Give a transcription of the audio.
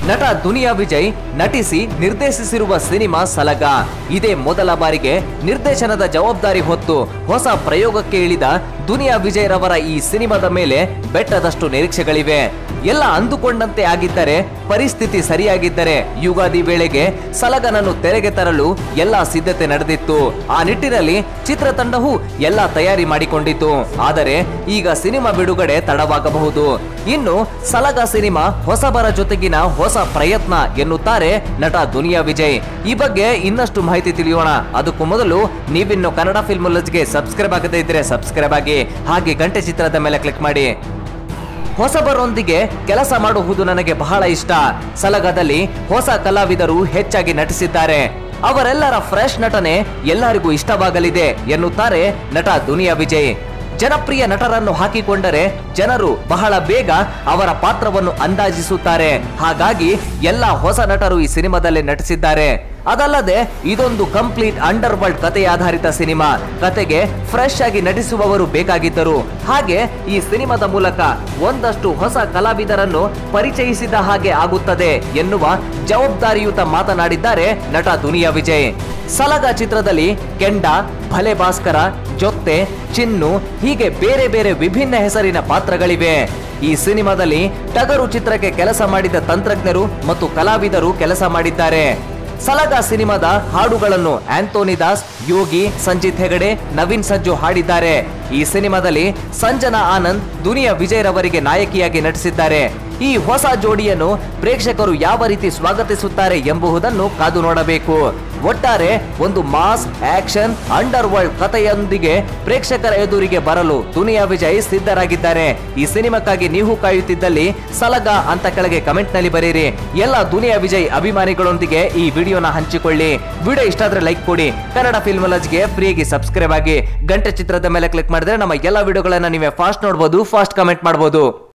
ನಟ ದುನಿಯಾ ವಿಜಯ್ ನಟಿಸಿ ನಿರ್ದೇಶಿಸಿರುವ ಸಿನಿಮಾ ಸಲಗ ಇದೇ ಮೊದಲ ಬಾರಿಗೆ ನಿರ್ದೇಶನದ ಜವಾಬ್ದಾರಿ ಹೊತ್ತು ಹೊಸ ಪ್ರಯೋಗಕ್ಕೆ ಇಳಿದ ದುನಿಯಾ ವಿಜಯ್ ರವರ ಈ ಸಿನಿಮಾದ ಮೇಲೆ ಬೆಟ್ಟದಷ್ಟು ನಿರೀಕ್ಷೆಗಳಿವೆ ಎಲ್ಲ ಅಂದುಕೊಂಡಂತೆ ಆಗಿದ್ದರೆ ಪರಿಸ್ಥಿತಿ ಸರಿಯಾಗಿದ್ದರೆ ಯುಗಾದಿ ವೇಳೆಗೆ ಸಲಗನನ್ನು ತೆರೆಗೆ ತರಲು ಎಲ್ಲಾ ಸಿದ್ಧತೆ ನಡೆದಿತ್ತು ಆ ನಿಟ್ಟಿನಲ್ಲಿ ಚಿತ್ರತಂಡವು ಎಲ್ಲ ತಯಾರಿ ಮಾಡಿಕೊಂಡಿತ್ತು ಆದರೆ ಈಗ ಸಿನಿಮಾ ಬಿಡುಗಡೆ ತಡವಾಗಬಹುದು ಇನ್ನು ಸಲಗ ಸಿನಿಮಾ ಹೊಸಬರ ಜೊತೆಗಿನ ಹೊಸ ಪ್ರಯತ್ನ ಎನ್ನುತ್ತಾರೆ ನಟ ದುನಿಯಾ ವಿಜಯ್ ಈ ಬಗ್ಗೆ ಇನ್ನಷ್ಟು ಮಾಹಿತಿ ತಿಳಿಯೋಣ ಅದಕ್ಕೂ ಮೊದಲು ನೀವಿನ್ನು ಕನ್ನಡ ಫಿಲ್ಮ್ ಗೆ ಸಬ್ಸ್ಕ್ರೈಬ್ ಆಗದೇ ಇದ್ರೆ ಸಬ್ಸ್ಕ್ರೈಬ್ ಆಗಿ ಹಾಗೆ ಗಂಟೆ ಚಿತ್ರದ ಮೇಲೆ ಕ್ಲಿಕ್ ಮಾಡಿ ಹೊಸಬರೊಂದಿಗೆ ಕೆಲಸ ಮಾಡುವುದು ನನಗೆ ಬಹಳ ಇಷ್ಟ ಸಲಗದಲ್ಲಿ ಹೊಸ ಕಲಾವಿದರು ಹೆಚ್ಚಾಗಿ ನಟಿಸಿದ್ದಾರೆ ಅವರೆಲ್ಲರ ಫ್ರೆಶ್ ನಟನೆ ಎಲ್ಲರಿಗೂ ಇಷ್ಟವಾಗಲಿದೆ ಎನ್ನುತ್ತಾರೆ ನಟ ದುನಿಯಾ ವಿಜಯ್ ಜನಪ್ರಿಯ ನಟರನ್ನು ಹಾಕಿಕೊಂಡರೆ ಜನರು ಬಹಳ ಬೇಗ ಅವರ ಪಾತ್ರವನ್ನು ಅಂದಾಜಿಸುತ್ತಾರೆ ಹಾಗಾಗಿ ಎಲ್ಲ ಹೊಸ ನಟರು ಈ ಸಿನಿಮಾದಲ್ಲಿ ನಟಿಸಿದ್ದಾರೆ ಅದಲ್ಲದೆ ಇದೊಂದು ಕಂಪ್ಲೀಟ್ ಅಂಡರ್ ವರ್ಲ್ಡ್ ಕಥೆ ಆಧಾರಿತ ಸಿನಿಮಾ ಕತೆಗೆ ಫ್ರೆಶ್ ಆಗಿ ನಟಿಸುವವರು ಬೇಕಾಗಿದ್ದರು ಹಾಗೆ ಈ ಸಿನಿಮಾದ ಮೂಲಕ ಒಂದಷ್ಟು ಹೊಸ ಕಲಾವಿದರನ್ನು ಪರಿಚಯಿಸಿದ ಹಾಗೆ ಆಗುತ್ತದೆ ಎನ್ನುವ ಜವಾಬ್ದಾರಿಯುತ ಮಾತನಾಡಿದ್ದಾರೆ ನಟ ದುನಿಯಾ ವಿಜಯ್ ಸಲಗ ಚಿತ್ರದಲ್ಲಿ ಕೆಂಡ ಭಲೆ ಭಾಸ್ಕರ ಜೊತ್ತೆ ಚಿನ್ನು ಹೀಗೆ ಬೇರೆ ಬೇರೆ ವಿಭಿನ್ನ ಹೆಸರಿನ ಪಾತ್ರಗಳಿವೆ ಈ ಸಿನಿಮಾದಲ್ಲಿ ಟಗರು ಚಿತ್ರಕ್ಕೆ ಕೆಲಸ ಮಾಡಿದ ತಂತ್ರಜ್ಞರು ಮತ್ತು ಕಲಾವಿದರು ಕೆಲಸ ಮಾಡಿದ್ದಾರೆ ಸಲಗ ಸಿನಿಮಾದ ಹಾಡುಗಳನ್ನು ಆಂಥೋನಿ ದಾಸ್ ಯೋಗಿ ಸಂಜಿತ್ ಹೆಗಡೆ ನವೀನ್ ಸಜ್ಜು ಹಾಡಿದ್ದಾರೆ ಈ ಸಿನಿಮಾದಲ್ಲಿ ಸಂಜನಾ ಆನಂದ್ ದುನಿಯಾ ವಿಜಯ್ ರವರಿಗೆ ನಾಯಕಿಯಾಗಿ ನಟಿಸಿದ್ದಾರೆ ಈ ಹೊಸ ಜೋಡಿಯನ್ನು ಪ್ರೇಕ್ಷಕರು ಯಾವ ರೀತಿ ಸ್ವಾಗತಿಸುತ್ತಾರೆ ಎಂಬುದನ್ನು ಕಾದು ನೋಡಬೇಕು ಒಟ್ಟಾರೆ ಒಂದು ಮಾಸ್ ಆಕ್ಷನ್ ಅಂಡರ್ ವರ್ಲ್ಡ್ ಕಥೆಯೊಂದಿಗೆ ಪ್ರೇಕ್ಷಕರ ಎದುರಿಗೆ ಬರಲು ದುನಿಯಾ ವಿಜಯ್ ಸಿದ್ಧರಾಗಿದ್ದಾರೆ ಈ ಸಿನಿಮಾಕ್ಕಾಗಿ ನೀವು ಕಾಯುತ್ತಿದ್ದಲ್ಲಿ ಸಲಗ ಅಂತ ಕೆಳಗೆ ಕಮೆಂಟ್ ನಲ್ಲಿ ಬರೀರಿ ಎಲ್ಲ ದುನಿಯಾ ವಿಜಯ್ ಅಭಿಮಾನಿಗಳೊಂದಿಗೆ ಈ ವಿಡಿಯೋನ ಹಂಚಿಕೊಳ್ಳಿ ವಿಡಿಯೋ ಇಷ್ಟ ಆದ್ರೆ ಲೈಕ್ ಕೊಡಿ ಕನ್ನಡ ಫಿಲ್ಮ್ ಗೆ ಫ್ರೀಯಾಗಿ ಸಬ್ಸ್ಕ್ರೈಬ್ ಆಗಿ ಗಂಟೆ ಚಿತ್ರದ ಮೇಲೆ ಕ್ಲಿಕ್ ಮಾಡಿದ್ರೆ ನಮ್ಮ ಎಲ್ಲ ವಿಡಿಯೋಗಳನ್ನ ನೀವೇ ಫಾಸ್ಟ್ ನೋಡಬಹುದು ಫಾಸ್ಟ್ ಕಮೆಂಟ್ ಮಾಡಬಹುದು